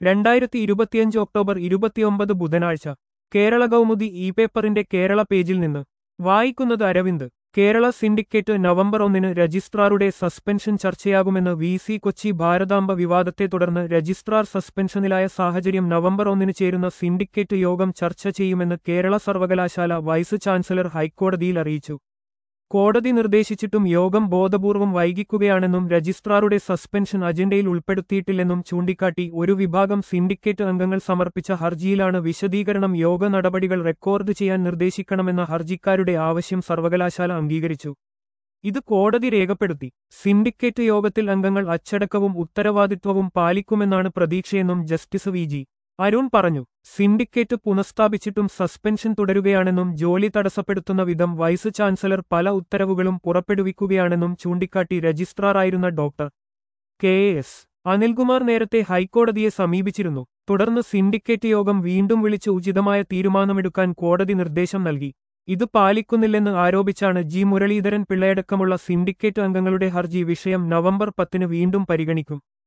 രണ്ടായിരത്തി ഇരുപത്തിയഞ്ച് ഒക്ടോബർ ഇരുപത്തിയൊമ്പത് ബുധനാഴ്ച കേരള കൗമുദി ഇ പേപ്പറിന്റെ കേരള പേജിൽ നിന്ന് വായിക്കുന്നത് അരവിന്ദ് കേരള സിൻഡിക്കേറ്റ് നവംബർ ഒന്നിന് രജിസ്ട്രാറുടെ സസ്പെൻഷൻ ചർച്ചയാകുമെന്ന് വി സി കൊച്ചി ഭാരതാംബ വിവാദത്തെ തുടർന്ന് രജിസ്ട്രാർ സസ്പെൻഷനിലായ സാഹചര്യം നവംബർ ഒന്നിന് ചേരുന്ന സിൻഡിക്കേറ്റ് യോഗം ചർച്ച ചെയ്യുമെന്ന് കേരള സർവകലാശാല വൈസ് ചാൻസലർ ഹൈക്കോടതിയിൽ അറിയിച്ചു കോടതി നിർദ്ദേശിച്ചിട്ടും യോഗം ബോധപൂർവം വൈകിക്കുകയാണെന്നും രജിസ്ട്രാറുടെ സസ്പെൻഷൻ അജണ്ടയിൽ ഉൾപ്പെടുത്തിയിട്ടില്ലെന്നും ചൂണ്ടിക്കാട്ടി ഒരു വിഭാഗം സിൻഡിക്കേറ്റ് അംഗങ്ങൾ സമർപ്പിച്ച ഹർജിയിലാണ് വിശദീകരണം യോഗ നടപടികൾ റെക്കോർഡ് ചെയ്യാൻ നിർദ്ദേശിക്കണമെന്ന ഹർജിക്കാരുടെ ആവശ്യം സർവകലാശാല അംഗീകരിച്ചു ഇത് കോടതി രേഖപ്പെടുത്തി സിൻഡിക്കേറ്റ് യോഗത്തിൽ അംഗങ്ങൾ അച്ചടക്കവും ഉത്തരവാദിത്വവും പാലിക്കുമെന്നാണ് പ്രതീക്ഷയെന്നും ജസ്റ്റിസ് വി ജി അരുൺ പറഞ്ഞു സിൻഡിക്കേറ്റ് പുനഃസ്ഥാപിച്ചിട്ടും സസ്പെൻഷൻ തുടരുകയാണെന്നും ജോലി തടസ്സപ്പെടുത്തുന്ന വിധം വൈസ് ചാൻസലർ പല ഉത്തരവുകളും പുറപ്പെടുവിക്കുകയാണെന്നും ചൂണ്ടിക്കാട്ടി രജിസ്ട്രാറായിരുന്ന ഡോക്ടർ കെ എസ് അനിൽകുമാർ നേരത്തെ ഹൈക്കോടതിയെ സമീപിച്ചിരുന്നു തുടർന്ന് സിൻഡിക്കേറ്റ് യോഗം വീണ്ടും വിളിച്ച് ഉചിതമായ തീരുമാനമെടുക്കാൻ കോടതി നിർദ്ദേശം നൽകി ഇത് പാലിക്കുന്നില്ലെന്ന് ആരോപിച്ചാണ് ജി മുരളീധരൻ പിള്ളയടക്കമുള്ള സിൻഡിക്കേറ്റ് അംഗങ്ങളുടെ ഹർജി വിഷയം നവംബർ പത്തിന് വീണ്ടും പരിഗണിക്കും